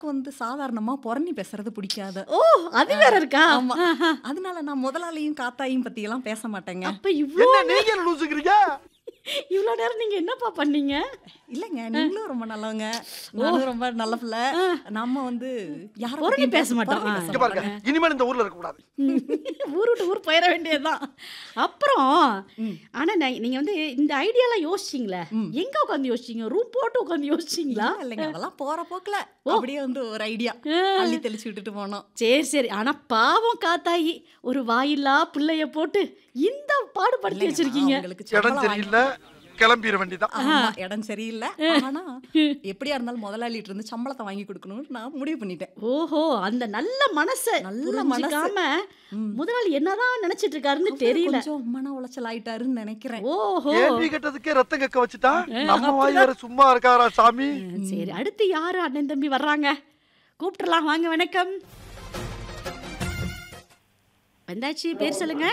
வந்து சாதாரணமா புரணி பேசுறது பிடிக்காது ஓ அது வேற இருக்கா ஆமா. ஆஹா. அதனால நான் முதலாளியும் காத்தாயும் பத்தி எல்லாம் பேச மாட்டேங்க அப்ப இவ்ளோ என்ன நீங்க என்ன லூசுக்கிறீங்க இவ்ளோ நேரம் நீங்க என்னப்பா பண்ணீங்க இல்லைங்க நீங்களும் ரொம்ப நல்லவங்க நானும் ரொம்ப நல்ல பிள்ளை நம்ம வந்து யார புரணி பத்தியும் பேச மாட்டோம். புரணி ஆ. பேச இங்க பாருங்க இனிமேல் இந்த ஊர்ல இருக்க கூடாது ஊர் விட்டு ஊர் போயிட வேண்டியதுதான் அப்புறம் ஆனா நான் நீங்க வந்து இந்த ஐடியாலாம் யோசிச்சீங்களே எங்க உட்காந்து யோசிச்சீங்க ரூம் போட்டு உட்காந்து யோசிச்சீங்களா இல்ல, இல்லைங்க அதெல்லாம் போற போக்குல அப்படியே வந்து ஒரு ஐடியா அள்ளி தெளிச்சு விட்டுட்டு போனோம் சரி சரி ஆனா பாவம் காத்தாயி ஒரு வாயில்லா பிள்ளைய போட்டு இந்த பாடுபடுத்தி இல்லைங்க, வச்சிருக்கீங்க அவங்களுக்கு இடம் சம்பளம் வாங்கி- சரியில்லை கிளம்பிட வேண்டியதான் ஆமா, இடம் சரியில்லை ஆனா எப்படியா இருந்தாலும் முதலாளிட்டு இருந்து சம்பளத்தை வாங்கி கொடுக்கணும்னு நான் முடிவு பண்ணிட்டேன் ஓஹோ அந்த நல்ல மனச நல்ல நல்ல மனசு. மனசாம முதலாளி என்னதான் நினைச்சிட்டு இருக்காருன்னு தெரியல கொஞ்சம் மன உளைச்சல் ஆயிட்டாருன்னு நினைக்கிறேன் ஓஹோ கேள்வி கேட்டதுக்கே ரத்தம் கக்க வச்சுட்டா நம்ம வாய் வேற சும்மா இருக்காரா சாமி சரி அடுத்து யாரு அண்ணன் தம்பி வர்றாங்க கூப்பிட்டுறலாம் வாங்க வணக்கம் வந்தாச்சு பேர் சொல்லுங்க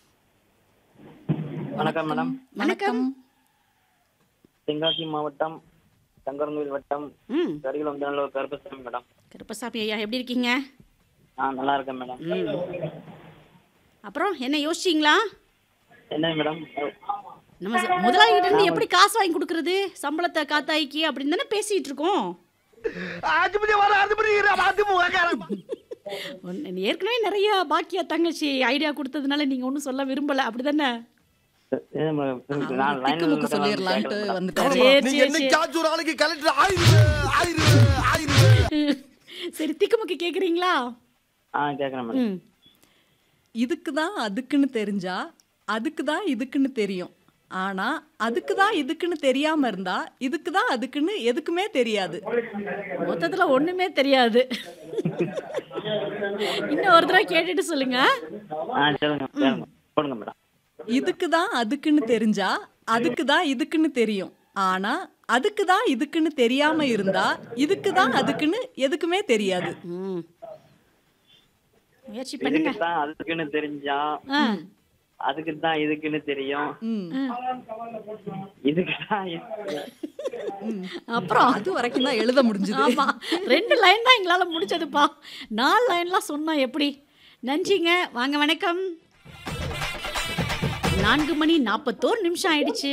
வணக்கம் மேடம் வணக்கம் தென்காசி மாவட்டம் சங்கரங்கோயில் வட்டம் ம் கரிகுளம் தினலூர் கருப்பசாமி மேடம் கருப்பசாமி ஐயா எப்படி இருக்கீங்க ஆ நல்லா இருக்கேன் மேடம் அப்புறம் என்ன யோசிச்சிங்களா என்ன மேடம் நம்ம ச- முதலாளிகிட்ட இருந்து எப்படி காசு வாங்கி கொடுக்கறது சம்பளத்தை காத்தாய்க்கு அப்படின்னு தானே பேசிட்டு இருக்கோம் ஆஜிபதி வர ஆஜிபதி அதிமுக ஒன்னு- ஏற்கனவே நிறைய பாக்கியா தங்கச்சி ஐடியா கொடுத்ததுனால நீங்க ஒன்றும் சொல்ல விரும்பல அப்படிதானே என்ன மேடம் நான் லைன்ல திக்குமுக்கு சொல்லிடலான்ட்டு வந்துட்டாரு சரி, நீ சரி, என்னைக்காச்சும் ஒரு ஆளுக்கு கலெக்டர் ஆயிரு ஆயிரு ஆயிரு சரி திக்குமுக்கு கேக்குறீங்களா ஆ கேட்குறேன் மேடம் ம் இதுக்கு தான் அதுக்குன்னு தெரிஞ்சா அதுக்கு தான் இதுக்குன்னு தெரியும் ஆனா அதுக்கு தான் இதுக்குன்னு தெரியாம இருந்தா இதுக்கு தான் அதுக்குன்னு எதுக்குமே தெரியாது மொத்தத்துல ஒண்ணுமே தெரியாது இன்னும் ஒரு தடவை கேட்டுட்டு சொல்லுங்க ஆ சொல்லுங்க கேளுங்க. போடுங்க மேடம் இதுக்கு தான் அதுக்குன்னு தெரிஞ்சா அதுக்கு தான் இதுக்குன்னு தெரியும் ஆனா அதுக்கு தான் இதுக்குன்னு தெரியாம இருந்தா இதுக்கு தான் அதுக்குன்னு எதுக்குமே தெரியாது ம் முயற்சி பண்ணுங்க இதுக்கு தான் அதுக்குன்னு தெரிஞ்சா ஆ அதுக்கு தான் இதுக்குன்னு தெரியும் ம். இதுக்கு தான் அப்புறம் அது வரைக்கும் தான் எழுத முடிஞ்சது ஆமா ரெண்டு லைன் தான் எங்களால முடிச்சதுப்பா நாலு லைன்லாம் சொன்னா எப்படி நன்றிங்க வாங்க வணக்கம் நான்கு மணி நாற்பத்தோரு நிமிஷம் ஆயிடுச்சு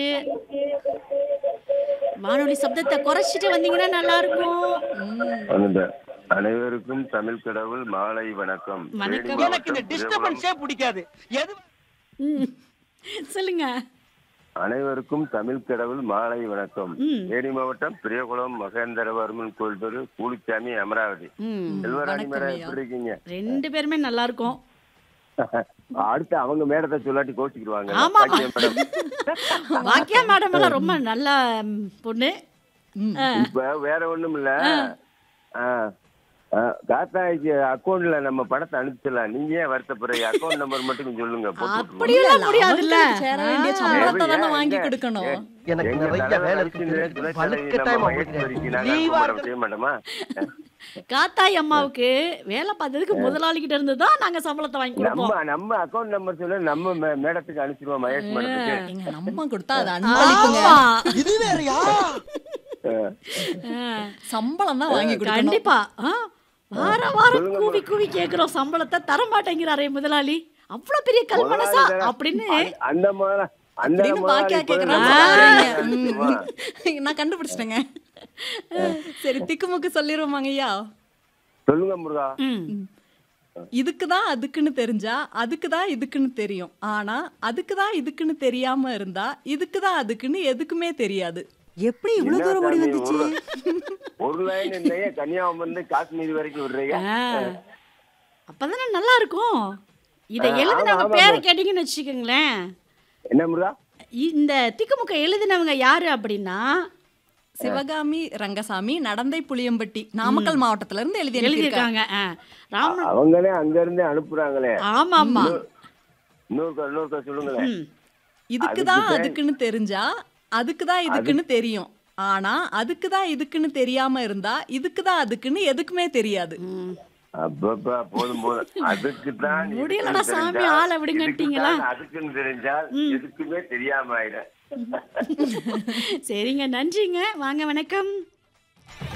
வானொலி சப்தத்தை குறைச்சிட்டு வந்தீங்கன்னா நல்லா இருக்கும் அந்த அனைவருக்கும் தமிழ் கடவுள் மாலை வணக்கம் வணக்கம். தேனி எனக்கு இந்த மாவட்டம் டிஸ்டர்பன்ஸே பிடிக்காது எது ம். சொல்லுங்க அனைவருக்கும் தமிழ் கடவுள் மாலை வணக்கம் ம். தேனி மாவட்டம் பிரியகுளம் மகேந்திரவர்மன் கோயில் தெரு கூலிச்சாமி அமராவதி ம் செல்வராணி வணக்கம் மேடம் ஐயா. எப்படி இருக்கீங்க ரெண்டு பேருமே நல்லா இருக்கும் அடுத்து அவங்க மேடத்தை சொல்லாட்டி கோச்சிக்கிடுவாங்க ஆமா. பாக்கியம் மேடம் பாக்கியா மேடம் எல்லாம் ரொம்ப நல்ல ம், பொண்ணு ஆ. இப்ப வேற ஒண்ணும் இல்ல ஆ, ஆ, காத்தாய்க்கு அக்கௌண்ட்ல நம்ம பணத்தை அனுப்பிச்சிடலாம் நீங்க ஏன் வருத்தப்படுறீங்க அக்கௌண்ட் நம்பர் மட்டும் கொஞ்சம் சொல்லுங்க போட்டு விட்டுருவோம். அப்படியெல்லாம் முடியாதுல்ல அவங்களுக்கு சேர வேண்டிய சம்பளத்தை தானே ஏன், வாங்கி ஏன், கொடுக்கணும் ஏன், எனக்கு எங்க நிறைய தலைவர் வேலை அரசியல் இருக்குது. துணைத் வழுக்க தலைவி time நம்ம ஆகுது. மகேஸ்வரிக்கு நாங்க Leave ஆ அனுப்ப இருக்கு. செய்ய மாட்டோமா காத்தாய் அம்மாவுக்கு வேலை பார்த்ததுக்கு முதலாளி கிட்ட இருந்து தான் நாங்க சம்பளத்தை வாங்கி கொடுப்போம் நம்ம நம்ம அக்கௌண்ட் நம்பர் சொல்ல நம்ம மே- மேடத்துக்கு அனுப்பிச்சிருவோம் மகேஷ் மேடத்துக்கு எங்க நம்ம கொடுத்தா அது அன்பளிப்புங்க ஆமா. இது வேறயா ஆ. சம்பளம் தான் வாங்கி கொடுக்கணும் கண்டிப்பா ஆ, வார வாரம் கூவி கூவி கேக்குறோம் சம்பளத்தை தர மாட்டேங்கிறாரே முதலாளி அவ்வளவு பெரிய கல்மனசா முதலாளி தர- அப்படின்னு அந்த- அந்த முதலா- அந்த அப்படின்னு முதலாளி பாக்கியா இப்ப கேக்குறாங்க நம்ம சொல்றீங்க. நான் கண்டுபிடிச்சிட்டேங்க சரி திக்குமுக்கு சொல்லிடுவோமாங்க ஐயா சொல்லுங்க முருகா ம். இதுக்கு தான் அதுக்குன்னு தெரிஞ்சா அதுக்கு தான் இதுக்குன்னு தெரியும் ஆனா அதுக்கு தான் இதுக்குன்னு தெரியாம இருந்தா இதுக்கு தான் அதுக்குன்னு எதுக்குமே தெரியாது எப்படி இவ்வளவு தூரம் ஓடி என்ன வந்துச்சு சாமி, ஒரு லைன் இல்லையே கன்னியாகுமரி இருந்து காஷ்மீர் வரைக்கும் விடுறீங்க ஆ. அப்பதானே நல்லா இருக்கும் இதை ஆ, எழுதினவங்க ஆமா, பேரை ஆமா. கேட்டீங்கன்னு வச்சுக்கோங்களேன் என்ன முருகா இந்த திக்குமுக்க எழுதினவங்க யாரு அப்படின்னா சிவகாமி ரங்கசாமி நடந்தை புளியம்பட்டி நாமக்கல் மாவட்டத்துல இருந்து எழுதி எழுதியிருக்காங்க எழுதியிருக்காங்க ஆ, ராம அவங்களே அங்க இருந்தே அனுப்புறாங்களே ஆமா ஆமா இன்னொருக்கா இன்னொருக்கா சொல்லுங்களேன் ம். இதுக்கு தான் அதுக்கு தான் அதுக்குன்னு தெரிஞ்சா அதுக்கு தான் இதுக்குன்னு தெரியும் ஆனா அதுக்கு தான் இதுக்குன்னு தெரியாம இருந்தா இதுக்கு தான் அதுக்குன்னு எதுக்குமே தெரியாது ம். அப்பப்பா போதும் போதும் அதுக்கு தான் முடியலடா இதுக்குன்னு சாமி, தெரிஞ்சா, ஆளை விடுங்கட்டீங்களா? இதுக்கு தான் அதுக்குன்னு தெரிஞ்சால் எதுக்குமே தெரியாம ஆயிடும் சரிங்க நன்றிங்க வாங்க வணக்கம்